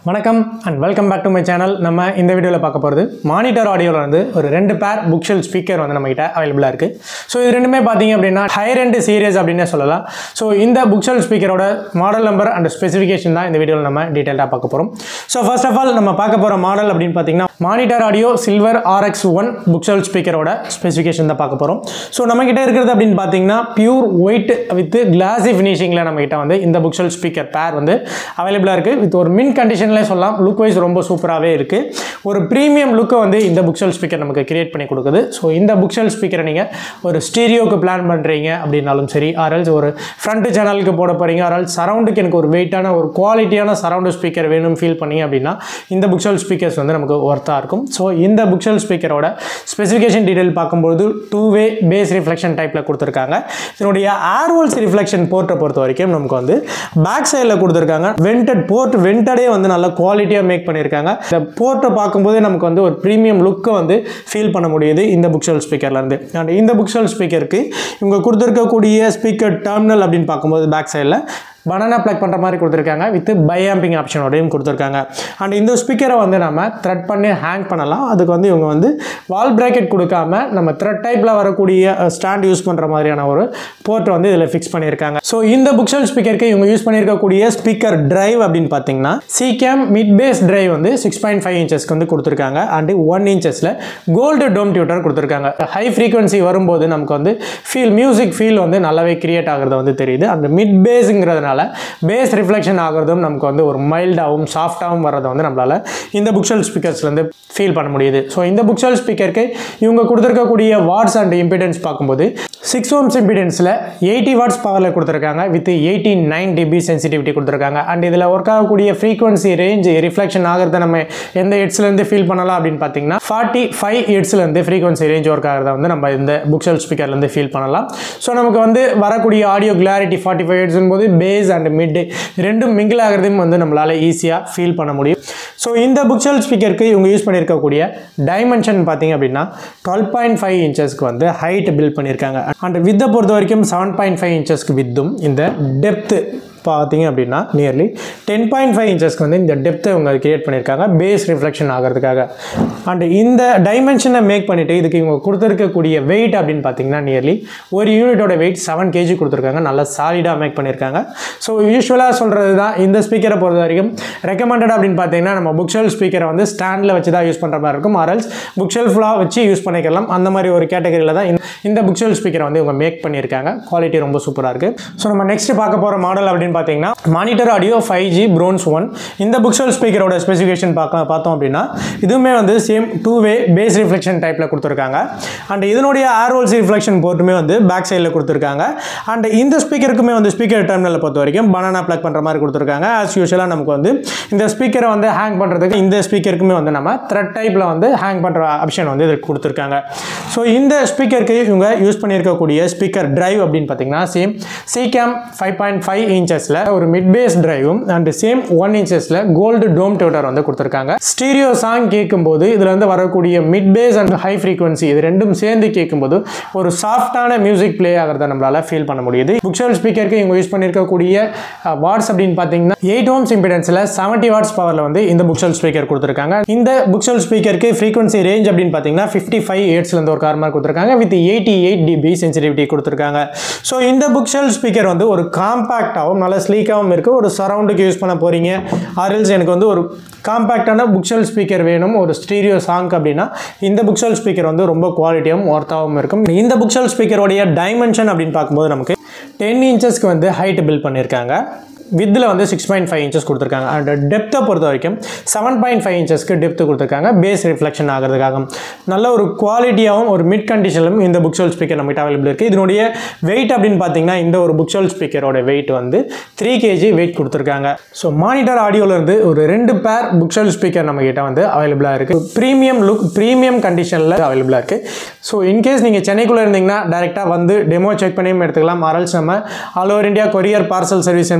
வணக்கம் and welcome back to my channel நம்ம இந்த வீடியோவில் பார்க்க போகிறது மானிட்டர் ஆடியோவில் வந்து ஒரு ரெண்டு பேர் புக்ஷெல் ஸ்பீக்கர் வந்து நம்மகிட்ட அவைலபிளாக இருக்குது ஸோ இது ரெண்டுமே பார்த்தீங்க அப்படின்னா ஹையர் end சீரியஸ் அப்படின்னே சொல்லலாம் ஸோ இந்த புக்ஷெல் ஸ்பீக்கரோட மாடல் நம்பர் அண்ட் ஸ்பெசிஃபிகேஷன் தான் இந்த வீடியோவில் நம்ம டீட்டெயிலாக பார்க்க போகிறோம் ஸோ ஃபர்ஸ்ட் ஆஃப் ஆல் நம்ம பார்க்க போகிற மாடல் அப்படின்னு பார்த்தீங்கன்னா Monitor Audio Silver RX one bookshelf ஸ்பீக்கரோட ஸ்பெசிஃபிகேஷன் தான் பார்க்க போகிறோம் ஸோ நம்மகிட்ட இருக்கிறது அப்படின்னு பார்த்தீங்கன்னா பியூர் ஒயிட் வித் கிளாசி ஃபினிஷிங்கில் நம்மகிட்ட வந்து இந்த புக்ஷெல் ஸ்பீக்கர் பேர் வந்து அவைலபிளாக இருக்குது வித் ஒரு மின் கண்டிஷன்லேயே சொல்லலாம் லுக் வைஸ் ரொம்ப சூப்பராகவே இருக்குது ஒரு ப்ரீமியம் லுக்கை வந்து இந்த புக்ஷெல் ஸ்பீக்கர் நமக்கு கிரியேட் பண்ணி கொடுக்குது ஸோ இந்த புக்ஷெல் ஸ்பீக்கரை நீங்கள் ஒரு ஸ்டீரியோக்கு பிளான் பண்ணுறீங்க அப்படின்னாலும் சரி ஆரல்ஸ் ஒரு ஃப்ரண்ட் சேனலுக்கு போட போகிறீங்க ஆரல்ஸ் சரௌண்டுக்கு எனக்கு ஒரு வெயிட்டான ஒரு குவாலிட்டியான சரௌண்டு ஸ்பீக்கர் வேணும் ஃபீல் பண்ணீங்க அப்படின்னா இந்த புக்ஷெல் ஸ்பீக்கர்ஸ் வந்து நமக்கு ஒர்த்தாக இருக்கும் ஸோ இந்த புக்ஷெல் ஸ்பீக்கரோட ஸ்பெசிஃபிகேஷன் டீடைல் பார்க்கும்போது டூ வே பேஸ் ரிஃப்ளெக்ஷன் டைப்பில் கொடுத்துருக்காங்க இதனுடைய ஏர்வோல்ஸ் ரிஃப்ளெக்ஷன் போர்ட்டை பொறுத்த வரைக்கும் நமக்கு வந்து பேக் சைடில் கொடுத்துருக்காங்க வெண்டட் போர்ட் வெண்டடே வந்து நல்ல குவாலிட்டியாக மேக் பண்ணியிருக்காங்க இந்த போர்ட்டை பார்க்கும்போதே நமக்கு வந்து ஒரு ப்ரீமியம் லுக்கை வந்து ஃபீல் பண்ண முடியுது இந்த புக்ஷெல் ஸ்பீக்கர்லேருந்து அண்ட் இந்த புக்ஷெல் ஸ்பீக்கருக்கு இவங்க கொடுத்துருக்கக்கூடிய ஸ்பீக்கர் டெர்மினல் அப்படின்னு பார்க்கும்போது பேக் சைடில் பனானா ப்ளக் பண்ணுற மாதிரி கொடுத்துருக்காங்க வித் பைஆம்பிங் ஆப்ஷனோடையும் கொடுத்துருக்காங்க அண்ட் இந்த ஸ்பீக்கரை வந்து நம்ம த்ரெட் பண்ணி ஹேங் பண்ணலாம் அதுக்கு வந்து இவங்க வந்து வால் ப்ராக்கெட் கொடுக்காம நம்ம த்ரெட் டைப்பில் வரக்கூடிய ஸ்டாண்ட் யூஸ் பண்ணுற மாதிரியான ஒரு போர்ட் வந்து இதில் ஃபிக்ஸ் பண்ணியிருக்காங்க ஸோ இந்த புக்ஷெல் ஸ்பீக்கருக்கு இவங்க யூஸ் பண்ணியிருக்கக்கூடிய ஸ்பீக்கர் டிரைவ் அப்படின்னு பார்த்தீங்கன்னா சிகேம் மிட் பேஸ் டிரைவ் வந்து சிக்ஸ் பாயிண்ட் ஃபைவ் இன்ச்சஸ்க்கு வந்து கொடுத்துருக்காங்க அண்ட் ஒன் இன்ச்சஸில் கோல்டு டோம் டியூட்டர் கொடுத்துருக்காங்க ஹை ஃப்ரீக்வன்சி வரும்போது நமக்கு வந்து ஃபீல் மியூசிக் ஃபீல் வந்து நல்லாவே கிரியேட் ஆகிறது வந்து தெரியுது அந்த மிட் பேஸுங்கிறதுனால பேஸ் ரிஃப்ளெக்ஷன் ஆகிறதும் நமக்கு வந்து ஒரு மைல்டாகவும் சாஃப்டாகவும் வர்றதை வந்து நம்மளால் இந்த புக்ஷெல் ஸ்பீக்கர்ஸ்லேருந்து ஃபீல் பண்ண முடியுது ஸோ இந்த புக்ஷெல் ஸ்பீக்கருக்கு இவங்க கொடுத்துருக்கக்கூடிய வாட்ஸ் அண்ட் இம்பிடன்ஸ் பார்க்கும்போது சிக்ஸ் ஓம்ஸ் இம்பிடன்ஸில் எயிட்டி வாட்ஸ் பவரில் கொடுத்துருக்காங்க with eighty nine dB sensitivity கொடுத்துருக்காங்க அண்ட் இதில் ஒர்க் ஆகக்கூடிய ஃப்ரீக்வன்சி ரேஞ்ச் ரிஃப்ளெக்ஷன் ஆகிறத நம்ம எந்த ஹெட்ஸ்லேருந்து ஃபீல் பண்ணலாம் அப்படின்னு பார்த்தீங்கன்னா ஃபார்ட்டி ஃபைவ் ஹெட்ஸ்லேருந்து ஃப்ரீக்வன்சி ரேஞ்ச் ஒர்க் ஆகிறத வந்து நம்ம இந்த புக்ஷெல் ஸ்பீக்கர்லேருந்து ஃபீல் பண்ணலாம் ஸோ நமக்கு வந்து வரக்கூடிய ஆடியோ கிளாரிட்டி ஃபார்ட்டி ஃபைவ் ஹெட்ஸும் போது பேஸ் அண்ட் மிட் ரெண்டும் மிங்கிள் ஆகிறதையும் வந்து நம்மளால் ஈஸியாக ஃபீல் பண்ண முடியும் ஸோ இந்த புக்ஷெல் ஸ்பீக்கருக்கு இவங்க யூஸ் பண்ணியிருக்கக்கூடிய டைமென்ஷன் பார்த்தீங்க அப்படின்னா டுவெல் பாயிண்ட் ஃபைவ் இன்ச்சஸ்க்கு வந்து ஹைட் பில்ட் பண்ணியிருக்காங்க அண்ட் வித்தை பொறுத்த வரைக்கும் செவன் பாயிண்ட் ஃபைவ் இன்ச்சஸ்க்கு வித்தும் இந்த டெப்த்து பார்த்தீங்க அப்படின்னா நியர்லி டென் பாயிண்ட் ஃபைவ் இன்ச்சஸ்க்கு வந்து இந்த டெப்த்தை இவங்க கிரியேட் பண்ணியிருக்காங்க பேஸ் ரிஃப்ளெக்ஷன் ஆகிறதுக்காக அண்ட் இந்த டைமென்ஷனை மேக் பண்ணிவிட்டு இதுக்கு இவங்க கொடுத்துருக்கக்கூடிய வெயிட் அப்படின்னு பார்த்தீங்கன்னா நியர்லி ஒரு யூனிட்டோட வெயிட் செவன் கேஜி கொடுத்துருக்காங்க நல்லா சாலிடாக மேக் பண்ணியிருக்காங்க ஸோ யூஸ்வலாக சொல்கிறது தான் இந்த ஸ்பீக்கரை பொறுத்த வரைக்கும் ரெக்கமெண்டட் அப்படின்னு பார்த்தீங்கன்னா நம்ம புக்ஷெல் ஸ்பீக்கரை வந்து ஸ்டாண்டில் வச்சு தான் யூஸ் பண்ணுற மாதிரி இருக்கும் ஆரல்ஸ் புக்ஷெல்ஃபுல்லாக வச்சு யூஸ் பண்ணிக்கலாம் அந்த மாதிரி ஒரு கேட்டகரியில் தான் இந்த- இந்த புக்ஷெல் ஸ்பீக்கரை வந்து இவங்க மேக் பண்ணியிருக்காங்க குவாலிட்டி ரொம்ப சூப்பராக இருக்குது ஸோ நம்ம நெக்ஸ்ட் பார்க்க போகிற மாடல் அப்படின்னு பார்த்தீங்கன்னா Monitor Audio five G Bronze one இந்த புக்ஷெல் ஸ்பீக்கரோட ஸ்பெசிஃபிகேஷன் பார்க்க பார்த்தோம் அப்படின்னா இதுவுமே வந்து same two way bass reflection டைப்பில் கொடுத்துருக்காங்க அண்ட் இதனுடைய ஏர்வோல்ஸ் ரிஃப்ளெக்ஷன் போர்ட்டுமே வந்து பேக் சைடில் கொடுத்துருக்காங்க அண்ட் இந்த ஸ்பீக்கருக்குமே வந்து ஸ்பீக்கர் டெர்மினலை பொறுத்த வரைக்கும் பனானா ப்ளக் பண்ணுற மாதிரி கொடுத்துருக்காங்க ஆஸ் யூஷுவலாக நமக்கு வந்து இந்த ஸ்பீக்கரை வந்து ஹேங் பண்ணுறதுக்கு இந்த ஸ்பீக்கருக்குமே வந்து நம்ம த்ரெட் டைப்பில் வந்து ஹேங் பண்ணுற ஆப்ஷன் வந்து இதுக்கு கொடுத்துருக்காங்க ஸோ இந்த ஸ்பீக்கருக்கு இவங்க யூஸ் பண்ணியிருக்கக்கூடிய ஸ்பீக்கர் டிரைவ் அப்படின்னு பார்த்தீங்கன்னா சேம் சிகேம் ஃபைவ் பாயிண்ட் ஃபைவ் இன்ச்சஸில் ஒரு மிட் பேஸ் டிரைவும் அண்ட் சேம் ஒன் இன்ச்சஸில் கோல்டு டோம் டியூட்டர் வந்து கொடுத்துருக்காங்க ஸ்டீரியோ சாங் கேட்கும்போது இதில் வந்து வரக்கூடிய mid bass and high frequency இது ரெண்டும் சேர்ந்து கேட்கும்போது ஒரு சாஃப்டான மியூசிக் ப்ளே ஆகிறத நம்மளால் ஃபீல் பண்ண முடியுது புக்ஷெல் ஸ்பீக்கருக்கு இவங்க யூஸ் பண்ணியிருக்கக்கூடிய வாட்ஸ் அப்படின்னு பார்த்தீங்கன்னா எயிட் ஓம்ஸ் இம்பிடன்ஸில் செவன்ட்டி வாட்ஸ் பவரில் வந்து இந்த புக்ஷெல் ஸ்பீக்கர் கொடுத்துருக்காங்க இந்த புக்ஷெல் ஸ்பீக்கருக்கு ஃப்ரீக்வன்சி ரேஞ்ச் அப்படின்னு பார்த்தீங்கன்னா ஃபிஃப்டி ஃபைவ் இருந்து ஒரு கார் மாதிரி கொடுத்துருக்காங்க with eighty eight dB sensitivity கொடுத்துருக்காங்க ஸோ இந்த புக்ஷெல் ஸ்பீக்கர் வந்து ஒரு காம்பேக்டாகவும் நல்ல ஸ்லீக்காகவும் இருக்குது ஒரு சரௌண்டுக்கு யூஸ் பண்ண போகிறீங்க ஆர்எல்ஸ் எனக்கு வந்து ஒரு காம்பேக்டான புக்ஷெல் ஸ்பீக்கர் வேணும் ஒரு ஸ்டீரியோ சாங் அப்படின்னா இந்த புக்ஷெல் ஸ்பீக்கர் வந்து ரொம்ப குவாலிட்டியாகவும் ஒர்த்தாகவும் இருக்கும் இந்த புக்ஷெல் ஸ்பீக்கரோடைய டைமென்ஷன் அப்படின்னு பார்க்கும்போது நமக்கு டென் இன்ச்சஸ்க்கு வந்து ஹைட் பில்ட் பண்ணியிருக்காங்க வித்தில் வந்து சிக்ஸ் பாயிண்ட் ஃபைவ் இன்ச்சஸ் கொடுத்துருக்காங்க அண்ட் டெப்த்தை பொறுத்த வரைக்கும் செவன் பாயிண்ட் ஃபைவ் இன்ச்சஸ்க்கு டெப்த்து கொடுத்துருக்காங்க பேஸ் ரிஃப்ளெக்ஷன் ஆகிறதுக்காக நல்ல ஒரு குவாலிட்டியாகவும் ஒரு மிட் கண்டிஷனிலும் இந்த புக்ஷெல் ஸ்பீக்கர் நம்மகிட்ட அவைலபிள் இருக்குது இதனுடைய வெயிட் அப்படின்னு பார்த்தீங்கன்னா இந்த ஒரு புக்ஷெல் ஸ்பீக்கரோட வெயிட் வந்து த்ரீ கேஜி வெயிட் கொடுத்துருக்காங்க ஸோ மானிட்டர் ஆடியோலேருந்து ஒரு ரெண்டு பேர் புக்ஷெல் ஸ்பீக்கர் நம்மகிட்ட வந்து அவைலபிளாக இருக்குது ப்ரீமியம் லுக் ப்ரீமியம் கண்டிஷனில் அவைலபிளாக இருக்குது ஸோ இன்கேஸ் நீங்கள் சென்னைக்குள்ளே இருந்தீங்கன்னா டேரெக்டாக வந்து டெமோ செக் பண்ணியும் எடுத்துக்கலாம் அரல்ஸ் நம்ம all over India courier parcel service send பண்ணிட்டு இருக்கோம்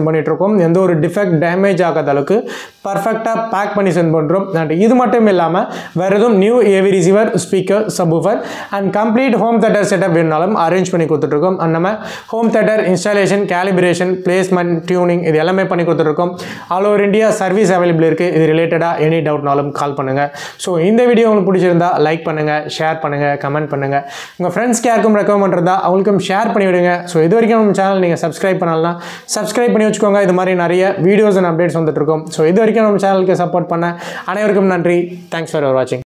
கொடுத்துட்ருக்கோம் எந்த ஒரு டிஃபெக்ட் டேமேஜ் ஆகாத அளவுக்கு பர்ஃபெக்டாக பேக் பண்ணி சென்ட் பண்ணுறோம் அண்ட் இது மட்டும் இல்லாமல் வேறு எதுவும் new AV receiver speaker subwoofer and complete home theatre setup வேணுனாலும் அரேஞ்ச் பண்ணி கொடுத்துட்ருக்கோம் அண்ட் நம்ம home theatre installation calibration placement tuning இது எல்லாமே பண்ணி கொடுத்துட்ருக்கோம் all over India service available இருக்குது இது ரிலேட்டடாக எனி டவுட்னாலும் கால் பண்ணுங்கள் ஸோ இந்த வீடியோ உங்களுக்கு பிடிச்சிருந்தா லைக் பண்ணுங்கள் ஷேர் பண்ணுங்கள் கமெண்ட் பண்ணுங்கள் உங்கள் ஃப்ரெண்ட்ஸ்க்கு யாருக்கும் ரெக்கமெண்ட் பண்ணுறதா அவங்களுக்கும் ஷேர் பண்ணி விடுங்க ஸோ இது வரைக்கும் நம்ம சேனல் நீங்கள் சப்ஸ்கிரைப் பண்ணலாம் சப்ஸ்கிரைப் பண்ணி வச்சுக்கோங்க இது மாதிரி நிறைய வீடியோஸ் அண்ட் அப்டேட்ஸ் வந்துட்டு இருக்கும் ஸோ இது வரைக்கும் நம்ம சேனலுக்கு சப்போர்ட் பண்ண அனைவருக்கும் நன்றி தேங்க்ஸ் ஃபார் வாட்சிங்